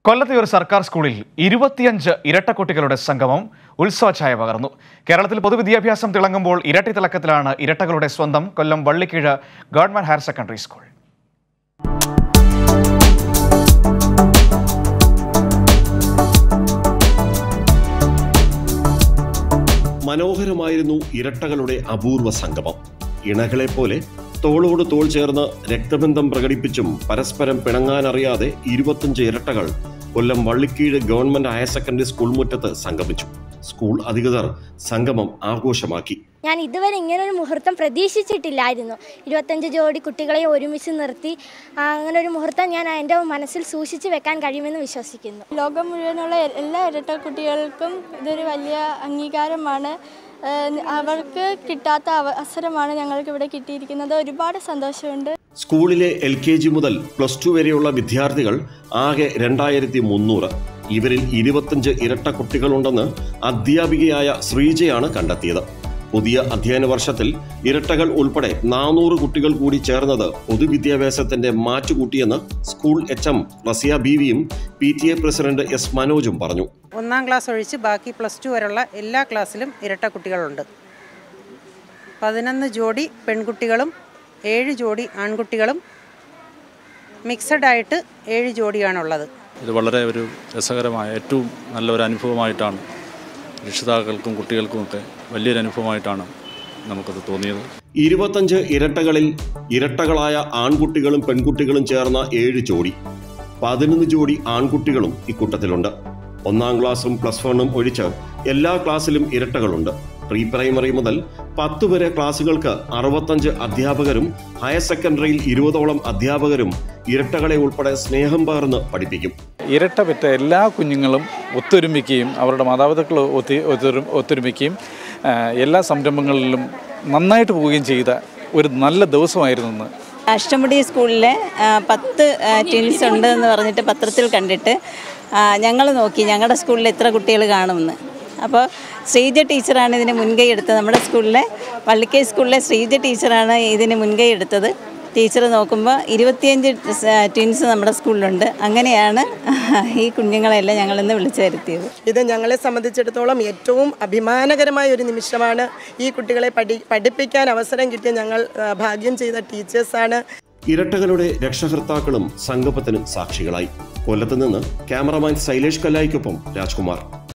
കൊല്ലത്തെ ഒരു സർക്കാർ സ്കൂളിൽ ഇരുപത്തിയഞ്ച് ഇരട്ടക്കുട്ടികളുടെ സംഗമം ഉത്സവഛായ പകർന്നു കേരളത്തിൽ പൊതുവിദ്യാഭ്യാസം തിളങ്ങുമ്പോൾ ഇരട്ടി തിളക്കത്തിലാണ് ഇരട്ടകളുടെ സ്വന്തം Kollam Vallikkeezhu government higher secondary school മനോഹരമായിരുന്നു ഇരട്ടകളുടെ അപൂർവ സംഗമം ഇണകളെ പോലെ തോളോട് തോൾ ചേർന്ന് രക്തബന്ധം പ്രകടിപ്പിച്ചും പരസ്പരം പിണങ്ങാനറിയാതെ ഇരുപത്തഞ്ച് ഇരട്ടകൾ Kollam Vallikkeezhu government higher secondary school മുറ്റത്ത് സംഗമിച്ചു സ്കൂൾ അധികൃതർ സംഗമം ആഘോഷമാക്കി ഞാൻ ഇതുവരെ ഇങ്ങനെ ഒരു മുഹൂർത്തം പ്രതീക്ഷിച്ചിട്ടില്ലായിരുന്നു ഇരുപത്തഞ്ച് ജോഡി കുട്ടികളെ ഒരുമിച്ച് നിർത്തി ആ, അങ്ങനെ ഒരു മുഹൂർത്തം ഞാൻ എൻ്റെ മനസ്സിൽ സൂക്ഷിച്ചു വെക്കാൻ കഴിയുമെന്ന് വിശ്വസിക്കുന്നു ലോകം മുഴുവനുള്ള എ- എല്ലാ ഇരട്ട കുട്ടികൾക്കും ഇതൊരു വലിയ അംഗീകാരമാണ് ഏഹ് അവർക്ക് കിട്ടാത്ത അവസരമാണ് ഞങ്ങൾക്ക് ഇവിടെ കിട്ടിയിരിക്കുന്നത് ഒരുപാട് സന്തോഷമുണ്ട് സ്കൂളിലെ എൽ കെ ജി മുതൽ പ്ലസ് ടു വരെയുള്ള വിദ്യാർത്ഥികൾ ആകെ രണ്ടായിരത്തി മുന്നൂറ് ഇവരിൽ ഇരുപത്തഞ്ച് ഇരട്ട കുട്ടികളുണ്ടെന്ന് അധ്യാപികയായ ശ്രീജയാണ് കണ്ടെത്തിയത് പുതിയ അധ്യയന വർഷത്തിൽ ഇരട്ടകൾ ഉൾപ്പെടെ നാനൂറ് കുട്ടികൾ കൂടി ചേർന്നത് പൊതുവിദ്യാഭ്യാസത്തിന്റെ മാറ്റുകൂട്ടിയെന്ന് സ്കൂൾ എച്ച് എം റസിയ ബീവിയും P T A president S മനോജും പറഞ്ഞു ഒന്നാം ക്ലാസ് ഒഴിച്ച് ബാക്കി പ്ലസ് ടു വരെയുള്ള എല്ലാ ക്ലാസ്സിലും ഇരട്ട കുട്ടികളുണ്ട് പതിനൊന്ന് ജോഡി പെൺകുട്ടികളും ഏഴ് ജോഡി ആൺകുട്ടികളും മിക്സഡ് ആയിട്ട് ഏഴ് ജോഡിയാണുള്ളത് ഇത് വളരെ ഒരു രസകരമായ ഏറ്റവും നല്ലൊരു അനുഭവമായിട്ടാണ് രക്ഷിതാക്കൾക്കും കുട്ടികൾക്കുമൊക്കെ വലിയൊരു അനുഭവമായിട്ടാണ് നമുക്കത് തോന്നിയത് ഇരുപത്തഞ്ച് ഇരട്ടകളിൽ ഇരട്ടകളായ ആൺകുട്ടികളും പെൺകുട്ടികളും ചേർന്ന ഏഴ് ജോഡി പതിനൊന്ന് ജോഡി ആൺകുട്ടികളും ഇക്കൂട്ടത്തിലുണ്ട് ഒന്നാം ക്ലാസ്സും പ്ലസ് വണ്ണും ഒഴിച്ച് എല്ലാ ക്ലാസ്സിലും ഇരട്ടകളുണ്ട് പ്രീ പ്രൈമറി മുതൽ പത്ത് വരെ ക്ലാസ്സുകൾക്ക് അറുപത്തഞ്ച് അധ്യാപകരും ഹയർ സെക്കൻഡറിയിൽ ഇരുപതോളം അധ്യാപകരും ഇരട്ടകളെ ഉൾപ്പെടെ സ്നേഹം പകർന്ന് പഠിപ്പിക്കും ഇരട്ട പെറ്റ എല്ലാ കുഞ്ഞുങ്ങളും ഒത്തൊരുമിക്കുകയും അവരുടെ മാതാപിതാക്കൾ ഒത്തി ഒത്തൊരു ഒത്തൊരുമിക്കുകയും ആ, എല്ലാ സംരംഭങ്ങളിലും നന്നായിട്ട് പോവുകയും ചെയ്ത ഒരു നല്ല ദിവസമായിരുന്നു ഇന്ന് അഷ്ടമുടി സ്കൂളിലെ ആ, പത്ത് ട്വിൻസ് ഉണ്ട് എന്ന് പറഞ്ഞിട്ട് പത്രത്തിൽ കണ്ടിട്ട് ഞങ്ങൾ നോക്കി ഞങ്ങളുടെ സ്കൂളിൽ എത്ര കുട്ടികൾ കാണുമെന്ന് അപ്പോൾ ശ്രീജ ടീച്ചറാണ് ഇതിന് മുൻകൈ എടുത്തത് നമ്മുടെ സ്കൂളിലെ വള്ളിക്കൈ സ്കൂളിലെ ശ്രീജ ടീച്ചറാണ് ഇതിന് മുൻകൈ എടുത്തത് ടീച്ചർ നോക്കുമ്പോൾ ഇരുപത്തിയഞ്ച് ട്വിൻസ് നമ്മുടെ സ്കൂളിലുണ്ട് അങ്ങനെയാണ് ഈ കുഞ്ഞുങ്ങളെല്ലാം ഞങ്ങളിന്ന് വിളിച്ചു വരുത്തിയത് ഇത് ഞങ്ങളെ സംബന്ധിച്ചിടത്തോളം ഏറ്റവും അഭിമാനകരമായ ഒരു നിമിഷമാണ് ഈ കുട്ടികളെ പഠി പഠിപ്പിക്കാൻ അവസരം കിട്ടിയ ഞങ്ങൾ ആ, ഭാഗ്യം ചെയ്ത ടീച്ചേഴ്സാണ് ഇരട്ടകളുടെ രക്ഷകർത്താക്കളും സംഗമത്തിന് സാക്ഷികളായി കൊല്ലത്ത് നിന്ന് ക്യാമറമാൻ ശൈലേഷ് കല്ലായിക്കൊപ്പം രാജ്കുമാർ